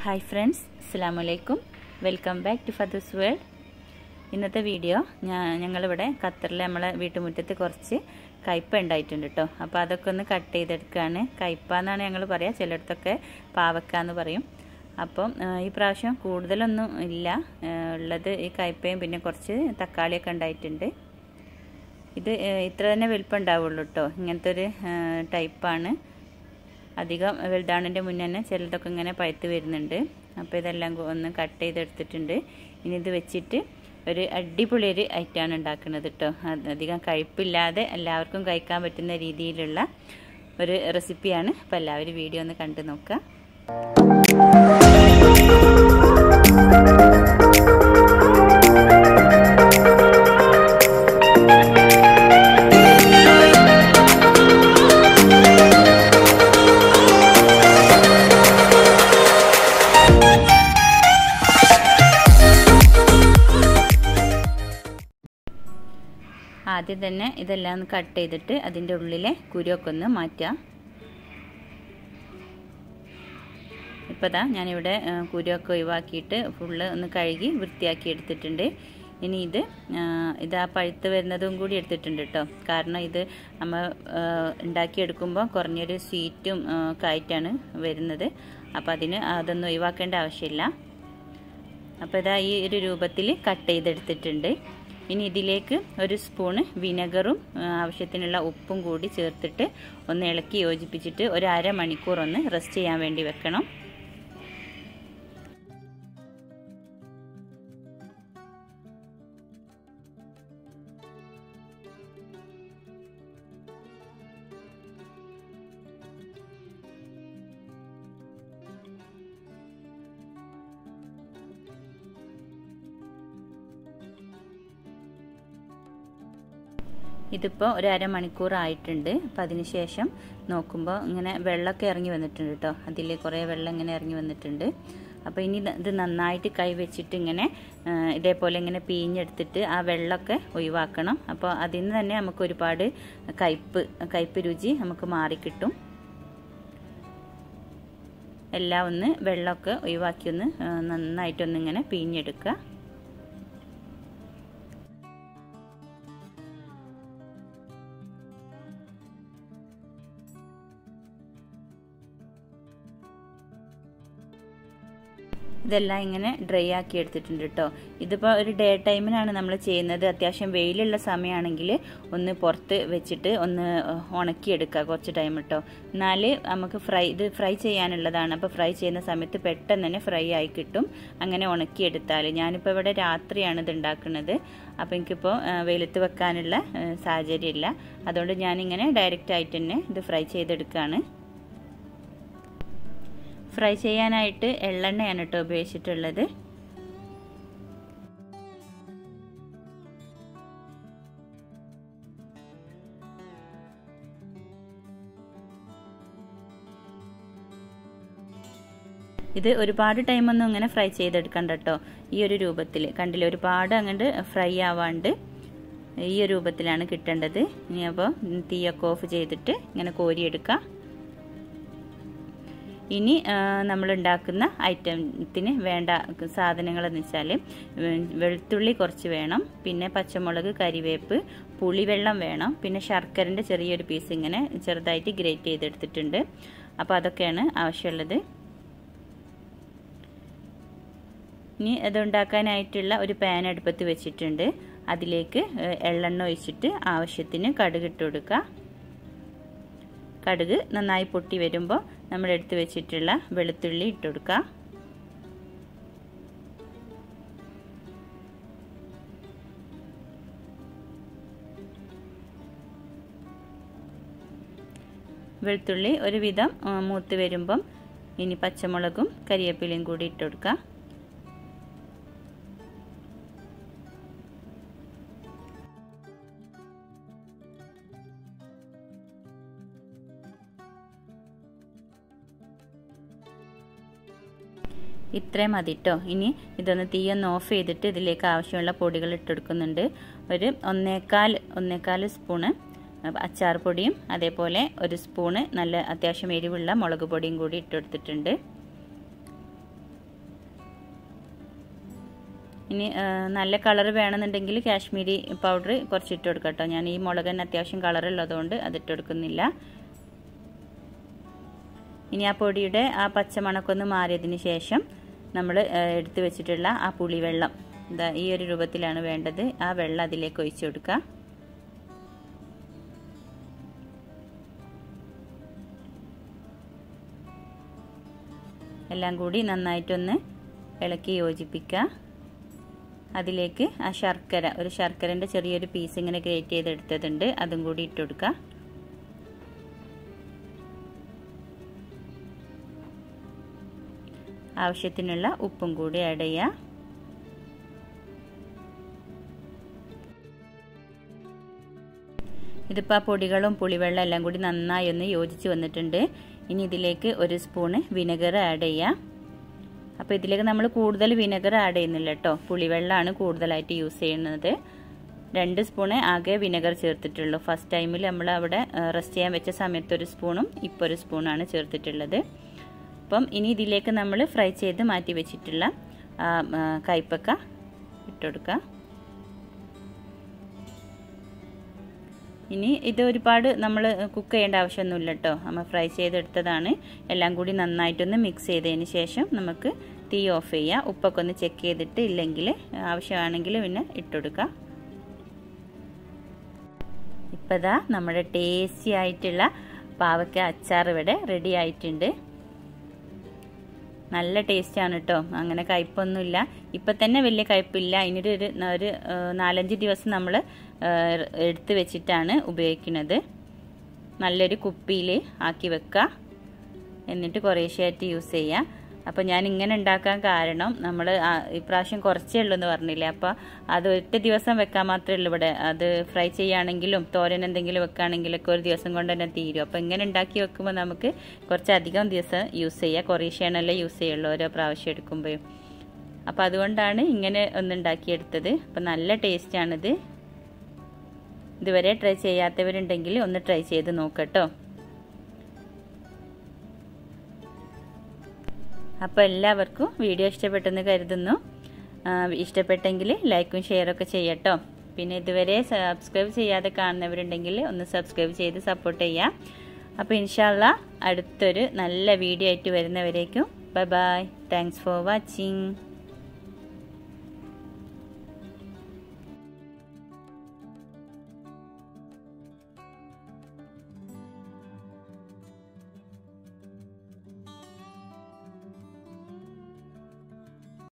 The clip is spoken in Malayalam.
ഹായ് ഫ്രണ്ട്സ് അസ്സാം വലൈക്കും വെൽക്കം ബാക്ക് ടു ഫദൂസ് വേൾഡ് ഇന്നത്തെ വീഡിയോ ഞാൻ ഞങ്ങളിവിടെ ഖത്തറിൽ നമ്മളെ വീട്ടുമുറ്റത്ത് കുറച്ച് കയ്പ ഉണ്ടായിട്ടുണ്ട് കേട്ടോ അപ്പോൾ അതൊക്കെ ഒന്ന് കട്ട് ചെയ്തെടുക്കുകയാണ് കയ്പ എന്നാണ് ഞങ്ങൾ പറയുക ചിലയിടത്തൊക്കെ പാവക്ക എന്ന് പറയും അപ്പം ഈ പ്രാവശ്യം കൂടുതലൊന്നും ഇല്ല ഉള്ളത് ഈ കയ്പയും പിന്നെ കുറച്ച് തക്കാളിയൊക്കെ ഉണ്ടായിട്ടുണ്ട് ഇത് ഇത്ര തന്നെ വലിപ്പം ഉണ്ടാവുള്ളൂ കേട്ടോ ഇങ്ങനത്തെ ഒരു ടൈപ്പാണ് അധികം വലുതാണിൻ്റെ മുന്നേ തന്നെ ചിലതൊക്കെ ഇങ്ങനെ പഴുത്ത് വരുന്നുണ്ട് അപ്പോൾ ഇതെല്ലാം ഒന്ന് കട്ട് ചെയ്തെടുത്തിട്ടുണ്ട് ഇനി ഇത് വെച്ചിട്ട് ഒരു അടിപൊളി ഒരു ഐറ്റമാണ് ഉണ്ടാക്കുന്നത് കേട്ടോ അധികം കഴിപ്പില്ലാതെ എല്ലാവർക്കും കഴിക്കാൻ പറ്റുന്ന രീതിയിലുള്ള ഒരു റെസിപ്പിയാണ് അപ്പോൾ എല്ലാവരും വീഡിയോ ഒന്ന് കണ്ടു നോക്കുക ആദ്യം തന്നെ ഇതെല്ലാം ഒന്ന് കട്ട് ചെയ്തിട്ട് അതിൻ്റെ ഉള്ളിലെ കുരുവൊക്കെ ഒന്ന് മാറ്റാം ഇപ്പോൾ ദാ ഞാനിവിടെ കുരുവൊക്കെ ഒഴിവാക്കിയിട്ട് ഫുള്ള് ഒന്ന് കഴുകി വൃത്തിയാക്കി എടുത്തിട്ടുണ്ട് ഇനി ഇത് ഇത് ആ പഴുത്ത് വരുന്നതും കൂടി എടുത്തിട്ടുണ്ട് കേട്ടോ കാരണം ഇത് നമ്മൾ ഉണ്ടാക്കിയെടുക്കുമ്പോൾ കുറഞ്ഞൊരു സ്വീറ്റും ഒക്കെ ആയിട്ടാണ് വരുന്നത് അപ്പോൾ അതിന് അതൊന്നും ഒഴിവാക്കേണ്ട ആവശ്യമില്ല അപ്പോൾ ഇതാ ഈ ഒരു രൂപത്തിൽ കട്ട് ചെയ്തെടുത്തിട്ടുണ്ട് ഇനി ഇതിലേക്ക് ഒരു സ്പൂണ് വിനെഗറും ആവശ്യത്തിനുള്ള ഉപ്പും കൂടി ചേർത്തിട്ട് ഒന്ന് ഇളക്കി യോജിപ്പിച്ചിട്ട് ഒരു അരമണിക്കൂർ ഒന്ന് റെസ്റ്റ് ചെയ്യാൻ വേണ്ടി വെക്കണം ഇതിപ്പോൾ ഒരു അരമണിക്കൂർ ആയിട്ടുണ്ട് അപ്പം അതിന് ശേഷം നോക്കുമ്പോൾ ഇങ്ങനെ വെള്ളമൊക്കെ ഇറങ്ങി വന്നിട്ടുണ്ട് കേട്ടോ അതിൽ കുറേ വെള്ളം ഇങ്ങനെ ഇറങ്ങി വന്നിട്ടുണ്ട് അപ്പോൾ ഇനി ഇത് നന്നായിട്ട് കൈ വെച്ചിട്ട് ഇങ്ങനെ ഇതേപോലെ ഇങ്ങനെ പിഴിഞ്ഞെടുത്തിട്ട് ആ വെള്ളമൊക്കെ ഒഴിവാക്കണം അപ്പോൾ അതിൽ നിന്ന് തന്നെ നമുക്ക് ഒരുപാട് കയ്പ്പ് കയ്പ്പ് രുചി നമുക്ക് മാറിക്കിട്ടും എല്ലാം ഒന്ന് വെള്ളമൊക്കെ ഒഴിവാക്കി ഒന്ന് നന്നായിട്ടൊന്നിങ്ങനെ പിഴിഞ്ഞെടുക്കുക ഇതെല്ലാം ഇങ്ങനെ ഡ്രൈ ആക്കി എടുത്തിട്ടുണ്ട് കേട്ടോ ഇതിപ്പോൾ ഒരു ഡേ ടൈമിനാണ് നമ്മൾ ചെയ്യുന്നത് അത്യാവശ്യം വെയിലുള്ള സമയമാണെങ്കിൽ ഒന്ന് പുറത്ത് വെച്ചിട്ട് ഒന്ന് ഉണക്കിയെടുക്കുക കുറച്ച് ടൈം കേട്ടോ എന്നാൽ നമുക്ക് ഫ്രൈ ഇത് ഫ്രൈ ചെയ്യാനുള്ളതാണ് അപ്പോൾ ഫ്രൈ ചെയ്യുന്ന സമയത്ത് പെട്ടെന്ന് തന്നെ ഫ്രൈ ആയി കിട്ടും അങ്ങനെ ഉണക്കിയെടുത്താൽ ഞാനിപ്പോൾ ഇവിടെ രാത്രിയാണ് ഇത് ഉണ്ടാക്കുന്നത് അപ്പോൾ എനിക്കിപ്പോൾ വെയിലത്ത് വെക്കാനുള്ള സാഹചര്യമില്ല അതുകൊണ്ട് ഞാനിങ്ങനെ ഡയറക്റ്റ് ആയിട്ട് തന്നെ ഇത് ഫ്രൈ ചെയ്തെടുക്കുകയാണ് ഫ്രൈ ചെയ്യാനായിട്ട് എള്ളെണ്ണയാണ് കേട്ടോ ഉപയോഗിച്ചിട്ടുള്ളത് ഇത് ഒരുപാട് ടൈമൊന്നും ഇങ്ങനെ ഫ്രൈ ചെയ്തെടുക്കണ്ട കേട്ടോ ഈ ഒരു രൂപത്തിൽ കണ്ടില്ല ഒരുപാട് അങ്ങോട്ട് ഫ്രൈ ആവാണ്ട് ഈ ഒരു രൂപത്തിലാണ് കിട്ടേണ്ടത് ഇനി അപ്പോൾ തീയൊക്കെ ഓഫ് ചെയ്തിട്ട് ഇങ്ങനെ കോരിയെടുക്കാം ഇനി നമ്മൾ ഉണ്ടാക്കുന്ന ഐറ്റത്തിന് വേണ്ട സാധനങ്ങളെന്ന് വെച്ചാൽ വെളുത്തുള്ളി കുറച്ച് വേണം പിന്നെ പച്ചമുളക് കരിവേപ്പ് പുളിവെള്ളം വേണം പിന്നെ ശർക്കരൻ്റെ ചെറിയൊരു പീസ് ഇങ്ങനെ ചെറുതായിട്ട് ഗ്രേറ്റ് ചെയ്തെടുത്തിട്ടുണ്ട് അപ്പോൾ അതൊക്കെയാണ് ആവശ്യമുള്ളത് ഇനി അതുണ്ടാക്കാനായിട്ടുള്ള ഒരു പാൻ അടുപ്പത്ത് വെച്ചിട്ടുണ്ട് അതിലേക്ക് എള്ളെണ്ണ ഒഴിച്ചിട്ട് ആവശ്യത്തിന് കടുകിട്ട് കൊടുക്കുക കടുക് നന്നായി പൊട്ടി വരുമ്പോൾ നമ്മൾ എടുത്തു വെച്ചിട്ടുള്ള വെളുത്തുള്ളി ഇട്ട് കൊടുക്കുക വെളുത്തുള്ളി ഒരുവിധം മൂത്ത് വരുമ്പം ഇനി പച്ചമുളകും കരിവേപ്പിലയും കൂടി ഇട്ട് കൊടുക്കുക ഇത്രയും മതി കേട്ടോ ഇനി ഇതൊന്ന് തീയൊന്ന് ഓഫ് ചെയ്തിട്ട് ഇതിലേക്ക് ആവശ്യമുള്ള പൊടികൾ ഇട്ടെടുക്കുന്നുണ്ട് ഒരു ഒന്നേക്കാൽ ഒന്നേക്കാൽ സ്പൂണ് അച്ചാർ പൊടിയും അതേപോലെ ഒരു സ്പൂണ് നല്ല അത്യാവശ്യം എരിവുള്ള മുളക് പൊടിയും കൂടി ഇട്ടെടുത്തിട്ടുണ്ട് ഇനി നല്ല കളർ വേണമെന്നുണ്ടെങ്കിൽ കാശ്മീരി പൗഡർ കുറച്ച് ഇട്ട് കൊടുക്കാം കേട്ടോ ഞാൻ ഈ മുളകിന് അത്യാവശ്യം കളറുള്ളതുകൊണ്ട് അതിട്ട് കൊടുക്കുന്നില്ല ഇനി ആ പൊടിയുടെ ആ പച്ചമണക്കൊന്ന് മാറിയതിന് ശേഷം നമ്മൾ എടുത്തു വെച്ചിട്ടുള്ള ആ പുളിവെള്ളം ഇതാ ഈ ഒരു രൂപത്തിലാണ് വേണ്ടത് ആ വെള്ളം അതിലേക്ക് ഒഴിച്ചു കൊടുക്കുക എല്ലാം കൂടി നന്നായിട്ടൊന്ന് ഇളക്കി യോജിപ്പിക്കുക അതിലേക്ക് ആ ശർക്കര ഒരു ശർക്കരൻ്റെ ചെറിയൊരു പീസ് ഇങ്ങനെ ഗ്രേറ്റ് ചെയ്തെടുത്തതുണ്ട് അതും കൂടി ഇട്ട് കൊടുക്കുക ആവശ്യത്തിനുള്ള ഉപ്പും കൂടി ആഡ് ചെയ്യുക ഇതിപ്പോൾ ആ പൊടികളും പുളിവെള്ളം എല്ലാം കൂടി നന്നായി ഒന്ന് യോജിച്ച് വന്നിട്ടുണ്ട് ഇനി ഇതിലേക്ക് ഒരു സ്പൂണ് വിനെഗർ ആഡ് ചെയ്യാം അപ്പോൾ ഇതിലേക്ക് നമ്മൾ കൂടുതൽ വിനെഗർ ആഡ് ചെയ്യുന്നില്ല കേട്ടോ പുളിവെള്ളമാണ് കൂടുതലായിട്ട് യൂസ് ചെയ്യുന്നത് രണ്ട് സ്പൂണ് ആകെ വിനെഗർ ചേർത്തിട്ടുള്ളൂ ഫസ്റ്റ് ടൈമിൽ നമ്മൾ അവിടെ റെസ്റ്റ് ചെയ്യാൻ വെച്ച സമയത്ത് ഒരു സ്പൂണും ഇപ്പോൾ ഒരു സ്പൂണാണ് ചേർത്തിട്ടുള്ളത് അപ്പം ഇനി ഇതിലേക്ക് നമ്മൾ ഫ്രൈ ചെയ്ത് മാറ്റി വെച്ചിട്ടുള്ള കയ്പക്ക ഇട്ടുകൊടുക്കുക ഇനി ഇത് ഒരുപാട് നമ്മൾ കുക്ക് ചെയ്യേണ്ട ആവശ്യമൊന്നുമില്ല കേട്ടോ നമ്മൾ ഫ്രൈ ചെയ്തെടുത്തതാണ് എല്ലാം കൂടി നന്നായിട്ടൊന്ന് മിക്സ് ചെയ്തതിന് ശേഷം നമുക്ക് തീ ഓഫ് ചെയ്യുക ഉപ്പൊക്കെ ഒന്ന് ചെക്ക് ചെയ്തിട്ട് ഇല്ലെങ്കിൽ ആവശ്യമാണെങ്കിൽ പിന്നെ ഇട്ടുകൊടുക്കുക ഇപ്പം ഇതാ നമ്മുടെ ടേസ്റ്റി ആയിട്ടുള്ള പാവയ്ക്ക അച്ചാർ ഇവിടെ റെഡി ആയിട്ടുണ്ട് നല്ല ടേസ്റ്റാണ് കേട്ടോ അങ്ങനെ കയ്പൊന്നുമില്ല ഇപ്പം തന്നെ വലിയ കയ്പില്ല ഇനിയൊരു ഒരു ഒരു നാലഞ്ച് ദിവസം നമ്മൾ എടുത്ത് വെച്ചിട്ടാണ് ഉപയോഗിക്കുന്നത് നല്ലൊരു കുപ്പിയിൽ ആക്കി വെക്കുക എന്നിട്ട് കുറേശ്ശെയായിട്ട് യൂസ് ചെയ്യുക അപ്പോൾ ഞാൻ ഇങ്ങനെ ഉണ്ടാക്കാൻ കാരണം നമ്മൾ ഇപ്രാവശ്യം കുറച്ചേ ഉള്ളൂ എന്ന് പറഞ്ഞില്ലേ അപ്പോൾ അത് ഒറ്റ ദിവസം വെക്കാൻ മാത്രമേ ഉള്ളൂ ഇവിടെ അത് ഫ്രൈ ചെയ്യുകയാണെങ്കിലും തോരൻ എന്തെങ്കിലും വെക്കുകയാണെങ്കിലൊക്കെ ഒരു ദിവസം കൊണ്ട് തന്നെ തീരും അപ്പോൾ ഇങ്ങനെ ഉണ്ടാക്കി വെക്കുമ്പോൾ നമുക്ക് കുറച്ചധികം ദിവസം യൂസ് ചെയ്യുക കുറേശ്ശെയാണല്ലേ യൂസ് ചെയ്യുള്ളൂ ഓരോ പ്രാവശ്യം എടുക്കുമ്പോഴും അപ്പോൾ അതുകൊണ്ടാണ് ഇങ്ങനെ ഒന്ന് ഉണ്ടാക്കിയെടുത്തത് അപ്പോൾ നല്ല ടേസ്റ്റാണിത് ഇതുവരെ ട്രൈ ചെയ്യാത്തവരുണ്ടെങ്കിൽ ഒന്ന് ട്രൈ ചെയ്ത് നോക്കട്ടോ അപ്പോൾ എല്ലാവർക്കും വീഡിയോ ഇഷ്ടപ്പെട്ടെന്ന് കരുതുന്നു ഇഷ്ടപ്പെട്ടെങ്കിൽ ലൈക്കും ഷെയറൊക്കെ ചെയ്യട്ടോ പിന്നെ ഇതുവരെ സബ്സ്ക്രൈബ് ചെയ്യാതെ കാണുന്നവരുണ്ടെങ്കിൽ ഒന്ന് സബ്സ്ക്രൈബ് ചെയ്ത് സപ്പോർട്ട് ചെയ്യാം അപ്പോൾ ഇൻഷാല്ല അടുത്തൊരു നല്ല വീഡിയോ ആയിട്ട് വരുന്നവരേക്കും bye bye thanks for watching